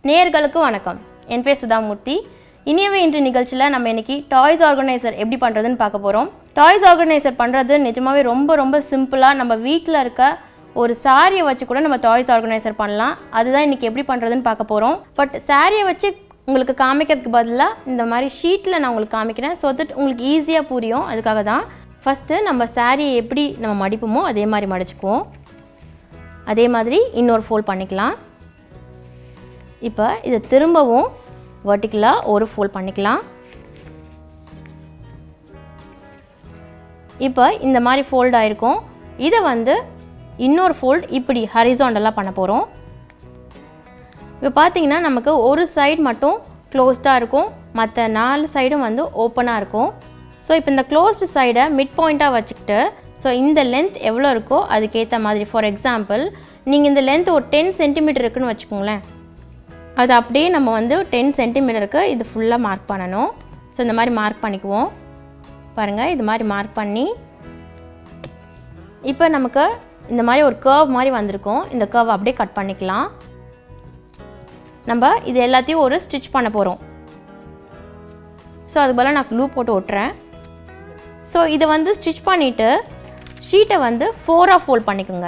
நேயர்களுக்கு வணக்கம் என் பேர் சுதாமூர்த்தி இனியவே இன்று நிகழ்ச்சியில் நம்ம இன்னைக்கு டாய்ஸ் ஆர்கனைசர் எப்படி பண்ணுறதுன்னு பார்க்க போகிறோம் டாய்ஸ் ஆர்கனைசர் பண்ணுறது நிஜமாவே ரொம்ப ரொம்ப சிம்பிளாக நம்ம வீட்டில் இருக்க ஒரு சாரியை வச்சு கூட நம்ம டாய்ஸ் ஆர்கனைசர் பண்ணலாம் அதுதான் இன்னைக்கு எப்படி பண்ணுறதுன்னு பார்க்க போகிறோம் பட் சாரியை வச்சு உங்களுக்கு காமிக்கிறதுக்கு பதிலாக இந்த மாதிரி ஷீட்டில் நான் உங்களுக்கு காமிக்கிறேன் ஸோ தட் உங்களுக்கு ஈஸியாக புரியும் அதுக்காக தான் ஃபஸ்ட்டு நம்ம சாரியை எப்படி நம்ம மடிப்போமோ அதே மாதிரி மடிச்சுக்குவோம் அதே மாதிரி இன்னொரு ஃபோல்ட் பண்ணிக்கலாம் இப்போ இதை திரும்பவும் வெர்டிக்கலாக ஒரு ஃபோல்ட் பண்ணிக்கலாம் இப்போ இந்த மாதிரி ஃபோல்ட் ஆயிருக்கும் இதை வந்து இன்னொரு ஃபோல்ட் இப்படி ஹரிசாண்டலாக பண்ண போகிறோம் இப்போ பார்த்தீங்கன்னா நமக்கு ஒரு சைடு மட்டும் க்ளோஸ்டாக இருக்கும் மற்ற நாலு சைடும் வந்து ஓப்பனாக இருக்கும் ஸோ இப்போ இந்த க்ளோஸ்டு சைடை மிட் பாயிண்ட்டாக வச்சுக்கிட்டு ஸோ இந்த லென்த் எவ்வளோ இருக்கோ அதுக்கேற்ற மாதிரி ஃபார் எக்ஸாம்பிள் நீங்கள் இந்த லென்த் ஒரு டென் சென்டிமீட்டர் இருக்குன்னு வச்சுக்கோங்களேன் அது அப்படியே நம்ம வந்து டென் சென்டிமீட்டருக்கு இது ஃபுல்லாக மார்க் பண்ணணும் ஸோ இந்த மாதிரி மார்க் பண்ணிக்குவோம் பாருங்கள் இது மாதிரி மார்க் பண்ணி இப்போ நமக்கு இந்த மாதிரி ஒரு கர்வ் மாதிரி வந்திருக்கும் இந்த கர்வ் அப்படியே கட் பண்ணிக்கலாம் நம்ம இது எல்லாத்தையும் ஒரு ஸ்டிச் பண்ண போகிறோம் ஸோ அது போல் நான் க்ளூ போட்டு ஒட்டுறேன் ஸோ இதை வந்து ஸ்டிச் பண்ணிவிட்டு ஷீட்டை வந்து ஃபோராக ஃபோல்ட் பண்ணிக்கோங்க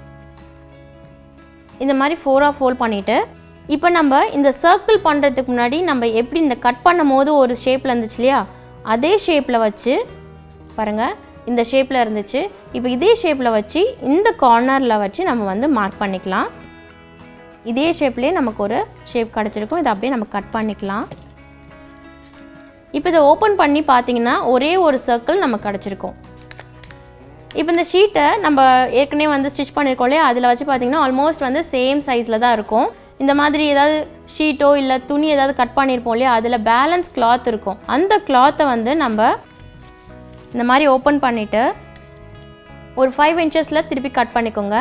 இந்த மாதிரி ஃபோராக ஃபோல்ட் பண்ணிவிட்டு இப்போ நம்ம இந்த சர்க்கிள் பண்ணுறதுக்கு முன்னாடி நம்ம எப்படி இந்த கட் பண்ணும் போது ஒரு ஷேப்பில் இருந்துச்சு இல்லையா அதே ஷேப்பில் வச்சு பாருங்கள் இந்த ஷேப்பில் இருந்துச்சு இப்போ இதே ஷேப்பில் வச்சு இந்த கார்னரில் வச்சு நம்ம வந்து மார்க் பண்ணிக்கலாம் இதே ஷேப்லேயே நமக்கு ஒரு ஷேப் கிடச்சிருக்கும் இதை அப்படியே நம்ம கட் பண்ணிக்கலாம் இப்போ இதை ஓப்பன் பண்ணி பார்த்தீங்கன்னா ஒரே ஒரு சர்க்கிள் நமக்கு கிடச்சிருக்கும் இப்போ இந்த ஷீட்டை நம்ம ஏற்கனவே வந்து ஸ்டிச் பண்ணியிருக்கோம் இல்லையா அதில் வச்சு பார்த்தீங்கன்னா ஆல்மோஸ்ட் வந்து சேம் சைஸில் தான் இருக்கும் இந்த மாதிரி ஏதாவது ஷீட்டோ இல்லை துணி ஏதாவது கட் பண்ணியிருப்போம் இல்லையா அதில் பேலன்ஸ் கிளாத் இருக்கும் அந்த கிளாத்தை வந்து நம்ம இந்த மாதிரி ஓப்பன் பண்ணிவிட்டு ஒரு ஃபைவ் இன்ச்சஸில் திருப்பி கட் பண்ணிக்கோங்க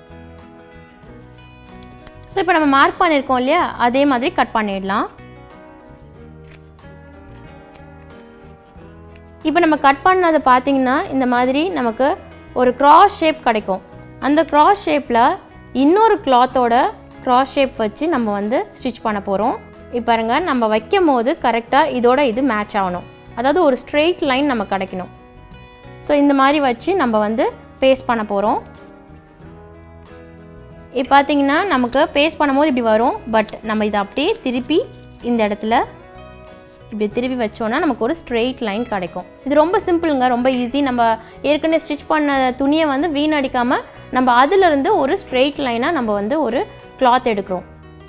ஸோ இப்போ நம்ம மார்க் பண்ணியிருக்கோம் இல்லையா அதே மாதிரி கட் பண்ணிடலாம் இப்போ நம்ம கட் பண்ணதை பார்த்தீங்கன்னா இந்த மாதிரி நமக்கு ஒரு கிராஸ் ஷேப் கிடைக்கும் அந்த கிராஸ் ஷேப்பில் இன்னொரு கிளாத்தோட கிராஸ் ஷேப் வச்சு நம்ம வந்து ஸ்டிச் பண்ண போகிறோம் இப்போ பாருங்க நம்ம வைக்கும் போது கரெக்டாக இதோட இது மேட்ச் ஆகணும் அதாவது ஒரு ஸ்ட்ரெயிட் லைன் நம்ம கிடைக்கணும் ஸோ இந்த மாதிரி வச்சு நம்ம வந்து பேஸ்ட் பண்ண போகிறோம் இப்போ பார்த்தீங்கன்னா நமக்கு பேஸ்ட் பண்ணும்போது இப்படி வரும் பட் நம்ம இதை அப்படியே திருப்பி இந்த இடத்துல இப்படி திருப்பி வச்சோன்னா நமக்கு ஒரு ஸ்ட்ரெயிட் லைன் கிடைக்கும் இது ரொம்ப சிம்பிளுங்க ரொம்ப ஈஸி நம்ம ஏற்கனவே ஸ்டிச் பண்ண துணியை வந்து வீணடிக்காமல் நம்ம அதிலிருந்து ஒரு ஸ்ட்ரெயிட் லைனாக நம்ம வந்து ஒரு கிளாத் எடுக்கிறோம்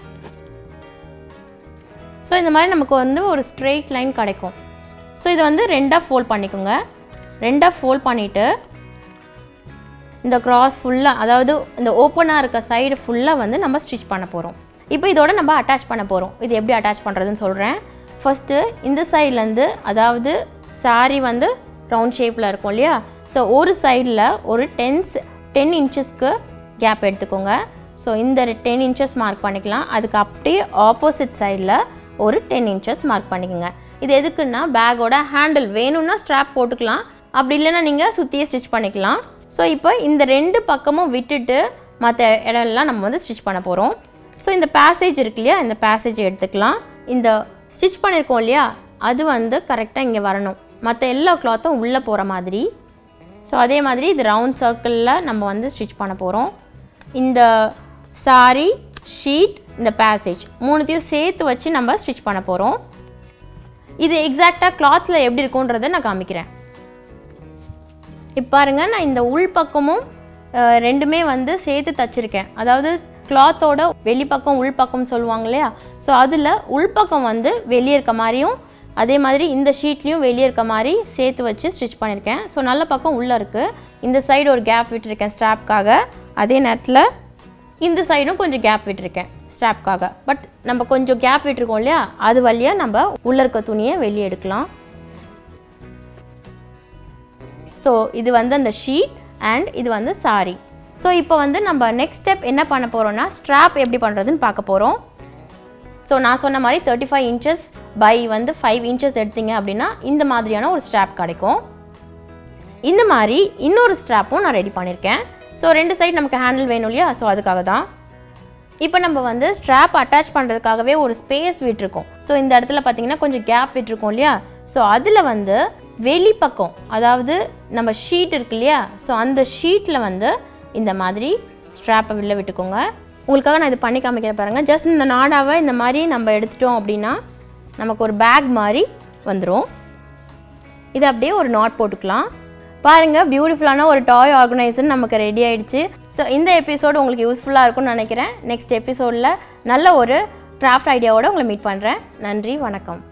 ஸோ இந்த மாதிரி நமக்கு வந்து ஒரு ஸ்ட்ரெயிட் லைன் கிடைக்கும் ஸோ இதை வந்து ரெண்டாக ஃபோல்ட் பண்ணிக்கோங்க ரெண்டாக ஃபோல்ட் பண்ணிவிட்டு இந்த கிராஸ் ஃபுல்லாக அதாவது இந்த ஓப்பனாக இருக்க சைடு ஃபுல்லாக வந்து நம்ம ஸ்டிச் பண்ண போகிறோம் இப்போ இதோட நம்ம அட்டாச் பண்ண போகிறோம் இது எப்படி அட்டாச் பண்ணுறதுன்னு சொல்கிறேன் ஃபஸ்ட்டு இந்த சைட்லேருந்து அதாவது சாரி வந்து ரவுண்ட் ஷேப்பில் இருக்கும் இல்லையா ஸோ ஒரு சைடில் ஒரு டென்ஸ் டென் இன்ச்சஸ்க்கு கேப் எடுத்துக்கோங்க ஸோ இந்த டென் இன்ச்சஸ் மார்க் பண்ணிக்கலாம் அதுக்கு அப்படியே ஆப்போசிட் சைடில் ஒரு டென் இன்ச்சஸ் மார்க் பண்ணிக்கோங்க இது எதுக்குன்னா பேக்கோட ஹேண்டில் வேணும்னா ஸ்ட்ராப் போட்டுக்கலாம் அப்படி இல்லைன்னா நீங்கள் சுற்றியே ஸ்டிச் பண்ணிக்கலாம் ஸோ இப்போ இந்த ரெண்டு பக்கமும் விட்டுட்டு மற்ற இடம்லாம் நம்ம வந்து ஸ்டிச் பண்ண போகிறோம் ஸோ இந்த பேசேஜ் இருக்கு இல்லையா இந்த பேசேஜ் எடுத்துக்கலாம் இந்த ஸ்டிச் பண்ணியிருக்கோம் இல்லையா அது வந்து கரெக்டாக இங்கே வரணும் மற்ற எல்லா கிளாத்தும் உள்ளே போகிற மாதிரி ஸோ அதே மாதிரி இது ரவுண்ட் சர்க்கிளில் நம்ம வந்து ஸ்டிச் பண்ண போகிறோம் இந்த சாரி ஷீட் இந்த பேசேஜ் மூணுத்தையும் சேர்த்து வச்சு நம்ம ஸ்டிச் பண்ண போகிறோம் இது எக்ஸாக்டாக கிளாத்தில் எப்படி இருக்குன்றதை நான் காமிக்கிறேன் இப்போ பாருங்க நான் இந்த உள் பக்கமும் அஹ், ரெண்டுமே வந்து சேர்த்து தச்சிருக்கேன் அதாவது கிளாத்தோட வெளிப்பக்கம் உள்பக்கம் சொல்லுவாங்க இல்லையா ஸோ அதில் உள்பக்கம் வந்து வெளியே இருக்க மாதிரியும் அதே மாதிரி இந்த ஷீட்லேயும் வெளியே இருக்க மாதிரி சேர்த்து வச்சு ஸ்டிச் பண்ணியிருக்கேன் ஸோ நல்ல பக்கம் உள்ளே இருக்குது இந்த சைடு ஒரு கேப் விட்டுருக்கேன் ஸ்ட்ராப்காக அதே நேரத்தில் இந்த சைடும் கொஞ்சம் கேப் விட்டுருக்கேன் ஸ்ட்ராப்காக பட் நம்ம கொஞ்சம் கேப் விட்டுருக்கோம் இல்லையா அது வழியாக நம்ம உள்ளே இருக்க துணியை வெளியே எடுக்கலாம் ஸோ இது வந்து அந்த ஷீட் அண்ட் இது வந்து சாரி ஸோ இப்போ வந்து நம்ம நெக்ஸ்ட் ஸ்டெப் என்ன பண்ண போகிறோம்னா ஸ்ட்ராப் எப்படி பண்ணுறதுன்னு பார்க்க போகிறோம் ஸோ நான் சொன்ன மாதிரி தேர்ட்டி ஃபைவ் இன்ச்சஸ் பை வந்து ஃபைவ் இன்ச்சஸ் எடுத்தீங்க அப்படின்னா இந்த மாதிரியான ஒரு ஸ்ட்ராப் கிடைக்கும் இந்த மாதிரி இன்னொரு ஸ்ட்ராப்பும் நான் ரெடி பண்ணியிருக்கேன் ஸோ ரெண்டு சைடு நமக்கு ஹேண்டில் வேணும் இல்லையா ஸோ அதுக்காக தான் இப்போ நம்ம வந்து ஸ்ட்ராப் அட்டாச் பண்ணுறதுக்காகவே ஒரு ஸ்பேஸ் விட்டுருக்கோம் ஸோ இந்த இடத்துல பார்த்தீங்கன்னா கொஞ்சம் கேப் விட்டுருக்கோம் இல்லையா ஸோ அதில் வந்து வெளிப்பக்கம் அதாவது நம்ம ஷீட் இருக்கு இல்லையா ஸோ அந்த ஷீட்டில் வந்து இந்த மாதிரி ஸ்ட்ராப்பை வெளில விட்டுக்கோங்க உங்களுக்காக நான் இது பண்ணி காமிக்கிறேன் பாருங்கள் ஜஸ்ட் இந்த நாடாவை இந்த மாதிரி நம்ம எடுத்துட்டோம் அப்படின்னா நமக்கு ஒரு பேக் மாதிரி வந்துடும் இது அப்படியே ஒரு நாட் போட்டுக்கலாம் பாருங்கள் பியூட்டிஃபுல்லான ஒரு டாய் ஆர்கனைசர் நமக்கு ரெடி ஆயிடுச்சு ஸோ இந்த எபிசோடு உங்களுக்கு யூஸ்ஃபுல்லாக இருக்கும்னு நினைக்கிறேன் நெக்ஸ்ட் எபிசோடில் நல்ல ஒரு கிராஃப்ட் ஐடியாவோட உங்களை மீட் பண்ணுறேன் நன்றி வணக்கம்